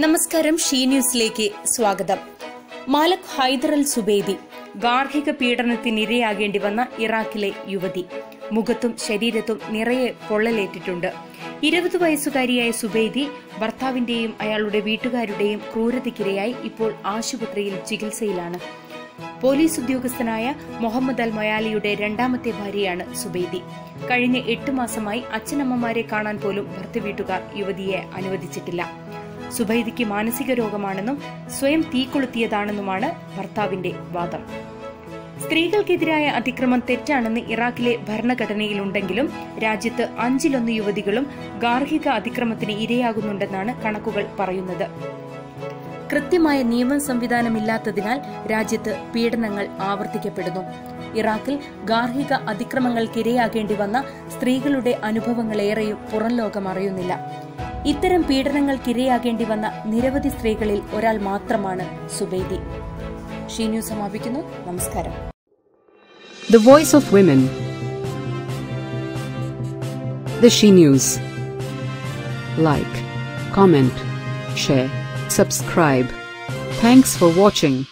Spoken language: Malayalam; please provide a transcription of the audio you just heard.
നമസ്കാരം ഷീ ന്യൂസിലേക്ക് സ്വാഗതം മാലക് ഹൈദർ അൽ സുബൈദി ഗാർഹിക പീഡനത്തിനിരയാകേണ്ടി വന്ന ഇറാഖിലെ യുവതി മുഖത്തും ശരീരത്തും നിറയെ പൊള്ളലേറ്റിട്ടുണ്ട് ഇരുപത് വയസ്സുകാരിയായ സുബൈദി ഭർത്താവിന്റെയും അയാളുടെ വീട്ടുകാരുടെയും ക്രൂരതയ്ക്കിരയായി ഇപ്പോൾ ആശുപത്രിയിൽ ചികിത്സയിലാണ് പോലീസ് ഉദ്യോഗസ്ഥനായ മുഹമ്മദ് അൽ മൊയാലിയുടെ രണ്ടാമത്തെ ഭാര്യയാണ് സുബൈദി കഴിഞ്ഞ എട്ട് മാസമായി അച്ഛനമ്മമാരെ കാണാൻ പോലും ഭർത്തൃവീട്ടുകാർ യുവതിയെ അനുവദിച്ചിട്ടില്ല സുബൈദിക്ക് മാനസിക രോഗമാണെന്നും സ്വയം തീ കൊളുത്തിയതാണെന്നുമാണ് ഭർത്താവിന്റെ വാദം സ്ത്രീകൾക്കെതിരായ അതിക്രമം തെറ്റാണെന്ന് ഇറാഖിലെ ഭരണഘടനയിലുണ്ടെങ്കിലും രാജ്യത്ത് അഞ്ചിലൊന്ന് യുവതികളും ഗാർഹിക അതിക്രമത്തിന് ഇരയാകുന്നുണ്ടെന്നാണ് കണക്കുകൾ പറയുന്നത് കൃത്യമായ നിയമ സംവിധാനമില്ലാത്തതിനാൽ രാജ്യത്ത് പീഡനങ്ങൾ ആവർത്തിക്കപ്പെടുന്നു ഇറാഖിൽ ഗാർഹിക അതിക്രമങ്ങൾക്കിരയാകേണ്ടി വന്ന സ്ത്രീകളുടെ അനുഭവങ്ങളേറെയും പുറം ലോകം അറിയുന്നില്ല ഇത്തരം പീഡനങ്ങൾക്കിരയാകേണ്ടി വന്ന നിരവധി സ്ത്രീകളിൽ ഒരാൾ മാത്രമാണ് സുബൈദി ഷീ ന്യൂസ് സമാപിക്കുന്നു നമസ്കാരം The Voice of Women. The She News. Like, comment, share, subscribe. Thanks for watching.